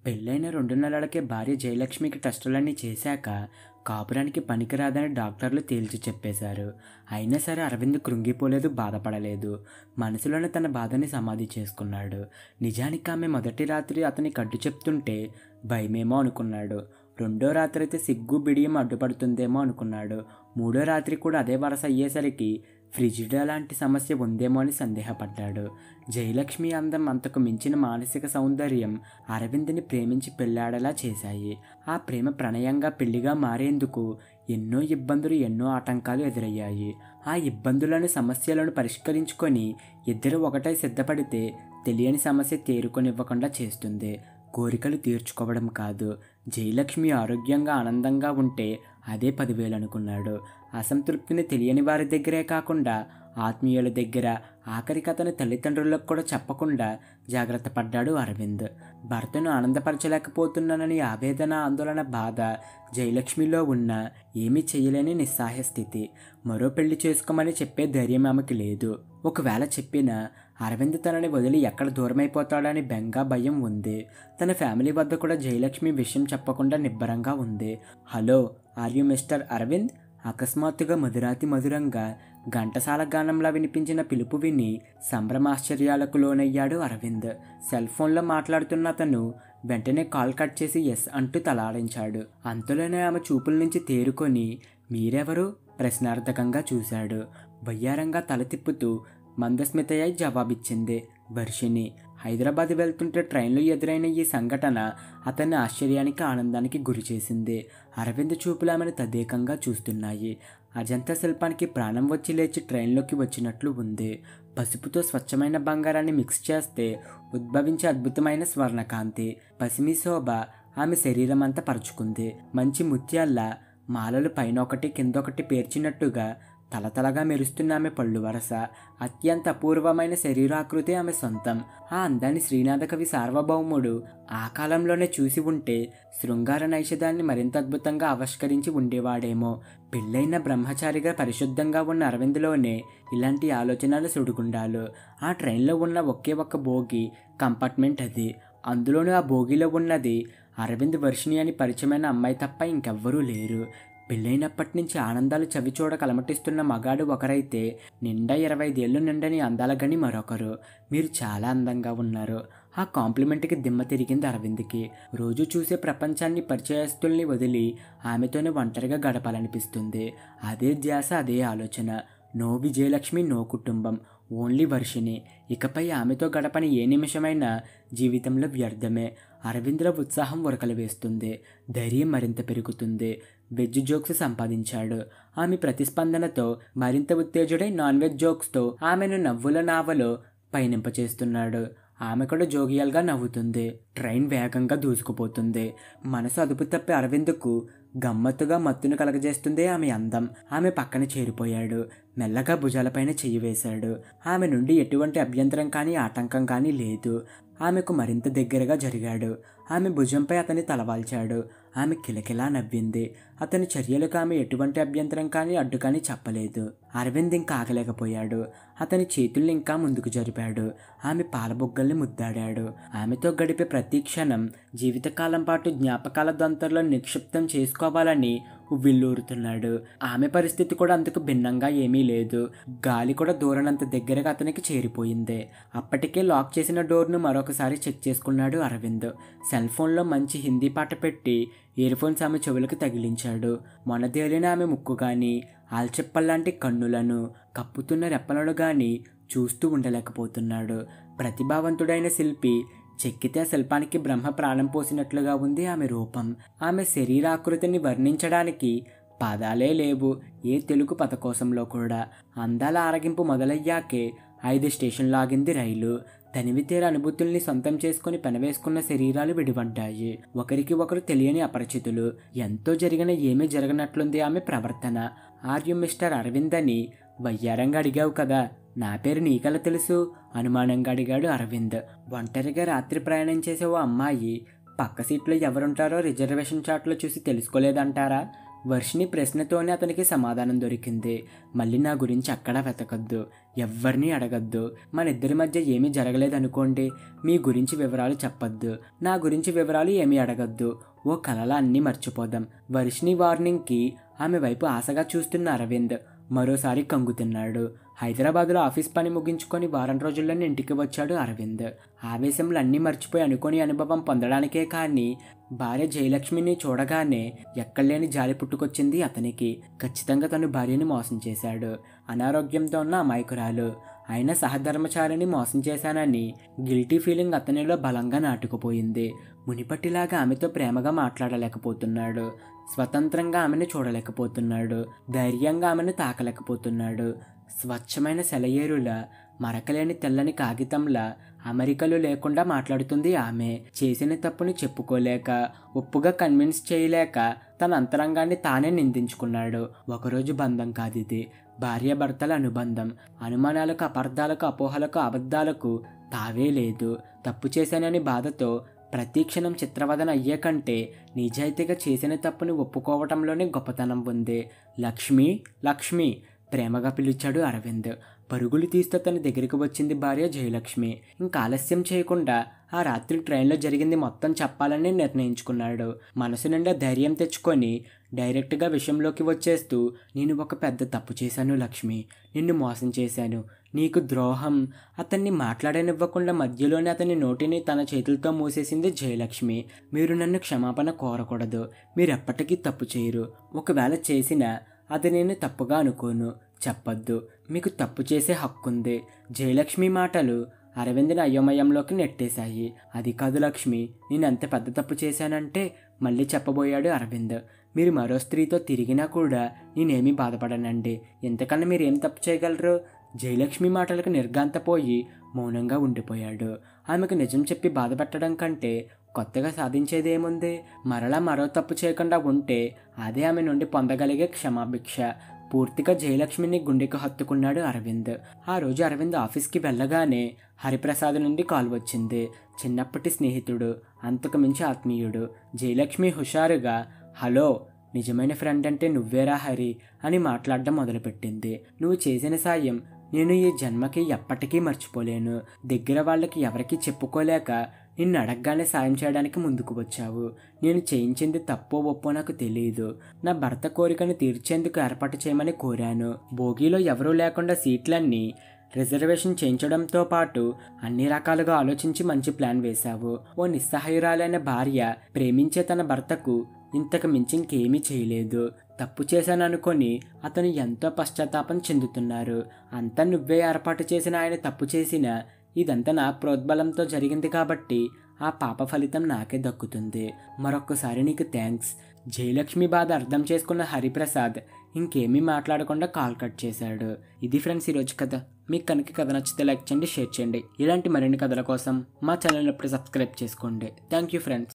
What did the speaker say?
పెళ్ళైన రెండు నెలలకే భార్య జయలక్ష్మికి టెస్టులన్నీ చేశాక కాపురానికి పనికిరాదని డాక్టర్లు తేల్చి చెప్పేశారు అయినా సరే అరవింద్ కృంగిపోలేదు బాధపడలేదు మనసులోనే తన బాధని సమాధి చేసుకున్నాడు నిజానికి ఆమె మొదటి రాత్రి అతని కడ్డు చెప్తుంటే భయమేమో అనుకున్నాడు రెండో రాత్రి అయితే సిగ్గు బిడియం అడ్డుపడుతుందేమో అనుకున్నాడు మూడో రాత్రి కూడా అదే వరస అయ్యేసరికి ఫ్రిజిడా లాంటి సమస్య ఉందేమో అని సందేహపడ్డాడు జయలక్ష్మి అందం అంతకు మించిన మానసిక సౌందర్యం అరవింద్ని ప్రేమించి పెళ్ళాడేలా చేశాయి ఆ ప్రేమ ప్రణయంగా పెళ్లిగా మారేందుకు ఎన్నో ఇబ్బందులు ఎన్నో ఆటంకాలు ఎదురయ్యాయి ఆ ఇబ్బందులను సమస్యలను పరిష్కరించుకొని ఇద్దరు ఒకటై సిద్ధపడితే తెలియని సమస్య తేరుకొనివ్వకుండా చేస్తుంది కోరికలు తీర్చుకోవడం కాదు జయలక్ష్మి ఆరోగ్యంగా ఆనందంగా ఉంటే అదే పదివేలు అనుకున్నాడు అసంతృప్తిని తెలియని వారి దగ్గరే కాకుండా ఆత్మీయుల దగ్గర ఆఖరికి అతని తల్లిదండ్రులకు కూడా చెప్పకుండా జాగ్రత్త పడ్డాడు అరవింద్ భర్తను ఆనందపరచలేకపోతున్నానని ఆవేదన ఆందోళన బాధ జయలక్ష్మిలో ఉన్న ఏమీ చేయలేని నిస్సహాయ స్థితి మరో పెళ్లి చేసుకోమని చెప్పే ధైర్యం ఆమెకి లేదు ఒకవేళ చెప్పినా అరవింద్ తనని వదిలి ఎక్కడ దూరమైపోతాడని బెంగ భయం ఉంది తన ఫ్యామిలీ వద్ద కూడా జయలక్ష్మి విషయం చెప్పకుండా నిబ్బరంగా ఉంది hello are you mister Aravind అకస్మాత్తుగా మధురాతి మధురంగా ఘంటసాల గానంలా వినిపించిన పిలుపు విని సంభ్రమాశ్చర్యాలకు లోనయ్యాడు అరవింద్ సెల్ ఫోన్లో మాట్లాడుతున్న అతను వెంటనే కాల్ కట్ చేసి ఎస్ అంటూ తలాడించాడు అంతలోనే ఆమె చూపుల నుంచి తేరుకొని మీరెవరు ప్రశ్నార్థకంగా చూశాడు వయ్యారంగా తల తిప్పుతూ మందస్మితయ్య జవాబిచ్చింది వర్షిని హైదరాబాద్ వెళ్తుంటే ట్రైన్లో ఎదురైన ఈ సంఘటన అతన్ని ఆశ్చర్యానికి ఆనందానికి గురిచేసింది అరవింద్ చూపులు ఆమెను తదేకంగా చూస్తున్నాయి అజంతా శిల్పానికి ప్రాణం వచ్చి లేచి ట్రైన్లోకి వచ్చినట్లు ఉంది పసుపుతో స్వచ్ఛమైన బంగారాన్ని మిక్స్ చేస్తే ఉద్భవించే అద్భుతమైన స్వర్ణకాంతి పసిమి శోభ ఆమె శరీరం అంతా పరుచుకుంది మంచి ముత్యాల్లా మాలలు పైన ఒకటి కింద ఒకటి పేర్చినట్టుగా తలతలగా మెరుస్తున్న ఆమె పళ్ళు వరస అత్యంత అపూర్వమైన శరీరాకృతి ఆమె సొంతం ఆ అందాన్ని శ్రీనాథ కవి సార్వభౌముడు ఆ కాలంలోనే చూసి ఉంటే శృంగార నైషధాన్ని మరింత అద్భుతంగా ఆవిష్కరించి ఉండేవాడేమో పెళ్ళైన బ్రహ్మచారిగా పరిశుద్ధంగా ఉన్న అరవింద్లోనే ఇలాంటి ఆలోచనలు సుడుగుండాలు ఆ ట్రైన్లో ఉన్న ఒకే ఒక్క భోగి కంపార్ట్మెంట్ అది అందులోనూ ఆ భోగిలో ఉన్నది అరవింద్ వర్షిణి అని పరిచయమైన అమ్మాయి తప్ప ఇంకెవ్వరూ లేరు పెళ్ళైనప్పటి నుంచి ఆనందాలు చవిచూడ కలమటిస్తున్న మగాడు ఒకరైతే నిండా ఇరవై ఐదేళ్ళు నిండని అందాల గని మరొకరు మీరు చాలా అందంగా ఉన్నారు ఆ కాంప్లిమెంట్కి దిమ్మ తిరిగింది అరవింద్కి రోజు చూసే ప్రపంచాన్ని పరిచయస్తుల్ని వదిలి ఆమెతోనే ఒంటరిగా గడపాలనిపిస్తుంది అదే ధ్యాస అదే ఆలోచన నో విజయలక్ష్మి నో కుటుంబం ఓన్లీ వర్షిని ఇకపై ఆమెతో గడపని ఏ నిమిషమైనా జీవితంలో వ్యర్థమే అరవింద్ల ఉత్సాహం ఉరకలు వేస్తుంది ధైర్యం మరింత పెరుగుతుంది వెజ్ జోక్స్ సంపాదించాడు ఆమె ప్రతిస్పందనతో మరింత ఉత్తేజుడై నాన్ వెజ్ జోక్స్తో ఆమెను నవ్వుల నావలో పయనింపచేస్తున్నాడు ఆమె కూడా జోగియల్గా నవ్వుతుంది ట్రైన్ వేగంగా దూసుకుపోతుంది మనసు అదుపు తప్పి అరవింద్కు గమ్మత్తుగా మత్తును కలగజేస్తుంది ఆమె అందం ఆమె పక్కన చేరిపోయాడు మెల్లగా భుజాలపైన చెయ్యి వేశాడు ఆమె నుండి ఎటువంటి అభ్యంతరం కానీ ఆటంకం కానీ లేదు ఆమెకు మరింత దగ్గరగా జరిగాడు ఆమె భుజంపై అతని తలవాల్చాడు ఆమె కిలకిలా నవ్వింది అతని చర్యలకు ఆమె ఎటువంటి అభ్యంతరం కానీ అడ్డు కానీ చెప్పలేదు అరవింద్ ఇంకా ఆగలేకపోయాడు అతని చేతుల్ని ఇంకా ముందుకు జరిపాడు ఆమె పాలబొగ్గల్ని ముద్దాడాడు ఆమెతో గడిపే ప్రతి క్షణం జీవితకాలం పాటు జ్ఞాపకాల దొంతర్లో నిక్షిప్తం చేసుకోవాలని ఉవ్విల్లూరుతున్నాడు ఆమె పరిస్థితి కూడా అంతకు భిన్నంగా ఏమీ లేదు గాలి కూడా దూరనంత దగ్గరగా అతనికి చేరిపోయింది అప్పటికే లాక్ చేసిన డోర్ను మరొకసారి చెక్ చేసుకున్నాడు అరవింద్ సెల్ ఫోన్లో మంచి హిందీ పాట పెట్టి ఇయర్ ఫోన్స్ ఆమె చెవులకు తగిలించాడు మొనదేలిన ఆమె ముక్కు కానీ ఆల్చెప్పల్లాంటి కన్నులను కప్పుతున్న రెప్పలను కానీ చూస్తూ ఉండలేకపోతున్నాడు ప్రతిభావంతుడైన శిల్పి చెక్కితే ఆ శిల్పానికి బ్రహ్మ ప్రాణం పోసినట్లుగా ఉంది ఆమె రూపం ఆమె శరీరాకృతిని వర్ణించడానికి పదాలే లేవు ఏ తెలుగు పదకోశంలో కూడా అందాల ఆరగింపు మొదలయ్యాకే ఐదు స్టేషన్లు ఆగింది రైలు తనివి తీర అనుభూతుల్ని సొంతం చేసుకుని పెనవేసుకున్న శరీరాలు విడిపడ్డాయి ఒకరికి ఒకరు తెలియని అపరిచితులు ఎంతో జరిగిన ఏమీ జరగనట్లుంది ఆమె ప్రవర్తన ఆర్యు మిస్టర్ అరవింద్ అని వయ్యారంగా అడిగావు కదా నా పేరు నీకెలా తెలుసు అనుమానంగా అడిగాడు అరవింద్ ఒంటరిగా రాత్రి ప్రయాణం చేసే ఓ అమ్మాయి పక్క సీట్లో ఎవరుంటారో రిజర్వేషన్ చాట్లో చూసి తెలుసుకోలేదంటారా వర్షిని ప్రశ్నతోనే అతనికి సమాధానం దొరికింది మళ్ళీ నా గురించి అక్కడా వెతకద్దు ఎవ్వరినీ అడగద్దు మన ఇద్దరి మధ్య ఏమీ జరగలేదనుకోండి మీ గురించి వివరాలు చెప్పొద్దు నా గురించి వివరాలు ఏమీ అడగద్దు ఓ కలలా అన్నీ మర్చిపోదాం వర్షిని వార్నింగ్కి ఆమె వైపు ఆశగా చూస్తున్న అరవింద్ మరోసారి కంగుతున్నాడు హైదరాబాద్లో ఆఫీస్ పని ముగించుకొని వారం రోజుల్లోనే ఇంటికి వచ్చాడు అరవింద్ ఆవేశంలో అన్నీ మర్చిపోయి అనుకోని అనుభవం పొందడానికే కానీ భార్య జయలక్ష్మిని చూడగానే ఎక్కడలేని జాలి పుట్టుకొచ్చింది అతనికి ఖచ్చితంగా తను భార్యని మోసం చేశాడు అనారోగ్యంతో ఉన్న అమాయకురాలు అయినా సహధర్మచారిని మోసం చేశానని గిల్టీ ఫీలింగ్ అతనిలో బలంగా నాటుకుపోయింది మునిపట్టిలాగా ఆమెతో ప్రేమగా మాట్లాడలేకపోతున్నాడు స్వతంత్రంగా ఆమెను చూడలేకపోతున్నాడు ధైర్యంగా ఆమెను తాకలేకపోతున్నాడు స్వచ్ఛమైన సెలయేరుల మరకలేని తెల్లని కాగితంలా అమెరికలు లేకుండా మాట్లాడుతుంది ఆమె చేసిన తప్పుని చెప్పుకోలేక ఒప్పుగా కన్విన్స్ చేయలేక తన అంతరంగాన్ని తానే నిందించుకున్నాడు ఒకరోజు బంధం కాదిది భార్యాభర్తల అనుబంధం అనుమానాలకు అపార్థాలకు అపోహలకు అబద్ధాలకు తావే లేదు తప్పు చేశానని బాధతో ప్రతి క్షణం చిత్రవదన అయ్యే కంటే నిజాయితీగా చేసిన తప్పుని ఒప్పుకోవటంలోనే గొప్పతనం ఉంది లక్ష్మి లక్ష్మి ప్రేమగా పిలిచాడు అరవింద్ పరుగులు తీస్తూ తన దగ్గరికి వచ్చింది భార్య జయలక్ష్మి ఇంకా ఆలస్యం చేయకుండా ఆ రాత్రి ట్రైన్లో జరిగింది మొత్తం చెప్పాలని నిర్ణయించుకున్నాడు మనసు నిండా ధైర్యం తెచ్చుకొని డైరెక్ట్గా విషయంలోకి వచ్చేస్తూ నేను ఒక పెద్ద తప్పు చేశాను లక్ష్మి నిన్ను మోసం చేశాను నీకు ద్రోహం అతన్ని మాట్లాడనివ్వకుండా మధ్యలోనే అతని నోటిని తన చేతులతో మూసేసింది జయలక్ష్మి మీరు నన్ను క్షమాపణ కోరకూడదు మీరు ఎప్పటికీ తప్పు చేయరు ఒకవేళ చేసినా అది నేను తప్పుగా అనుకోను చెప్పొద్దు మీకు తప్పు చేసే హక్కుంది జయలక్ష్మి మాటలు అరవింద్ని అయోమయంలోకి నెట్టేశాయి అది కాదు లక్ష్మి నేను ఎంత పెద్ద తప్పు చేశానంటే మళ్ళీ చెప్పబోయాడు అరవింద్ మీరు మరో స్త్రీతో తిరిగినా కూడా నేనేమీ బాధపడనండి ఎంతకన్నా మీరు ఏం తప్పు చేయగలరు జయలక్ష్మి మాటలకు నిర్గాంతపోయి మౌనంగా ఉండిపోయాడు ఆమెకు నిజం చెప్పి బాధపెట్టడం కంటే కొత్తగా సాధించేదేముంది మరలా మరో తప్పు చేయకుండా ఉంటే అదే ఆమె నుండి పొందగలిగే క్షమాభిక్ష పూర్తిగా జయలక్ష్మిని గుండెకు హత్తుకున్నాడు అరవింద్ ఆ రోజు అరవింద్ ఆఫీస్కి వెళ్ళగానే హరిప్రసాద్ నుండి కాల్ వచ్చింది చిన్నప్పటి స్నేహితుడు అంతకు మించి ఆత్మీయుడు జయలక్ష్మి హుషారుగా హలో నిజమైన ఫ్రెండ్ అంటే నువ్వేరా హరి అని మాట్లాడడం మొదలుపెట్టింది నువ్వు చేసిన సాయం నేను ఈ జన్మకి ఎప్పటికీ మర్చిపోలేను దగ్గర వాళ్ళకి ఎవరికి చెప్పుకోలేక నిన్ను అడగగానే సాయం చేయడానికి ముందుకు వచ్చావు నేను చేయించింది తప్పో ఒప్పో నాకు తెలియదు నా భర్త కోరికను తీర్చేందుకు ఏర్పాటు చేయమని కోరాను భోగిలో ఎవరూ లేకుండా సీట్లన్నీ రిజర్వేషన్ చేయించడంతో పాటు అన్ని రకాలుగా ఆలోచించి మంచి ప్లాన్ వేశావు ఓ నిస్సహాయురాలైన భార్య ప్రేమించే తన భర్తకు ఇంతకు మించి ఇంకేమీ చేయలేదు తప్పు చేశాననుకొని అతను ఎంతో పశ్చాత్తాపం చెందుతున్నారు అంతా నువ్వే ఏర్పాటు చేసిన ఆయన తప్పు చేసిన ఇదంతా నా ప్రోద్బలంతో జరిగింది కాబట్టి ఆ పాప ఫలితం నాకే దక్కుతుంది మరొక్కసారి నీకు థ్యాంక్స్ జయలక్ష్మి బాధ అర్థం చేసుకున్న హరిప్రసాద్ ఇంకేమీ మాట్లాడకుండా కాల్ కట్ చేశాడు ఇది ఫ్రెండ్స్ ఈరోజు కథ మీకు కనుక కథ నచ్చితే లైక్ చేయండి షేర్ చేయండి ఇలాంటి మరిన్ని కథల కోసం మా ఛానల్ ఎప్పుడు సబ్స్క్రైబ్ చేసుకోండి థ్యాంక్ యూ ఫ్రెండ్స్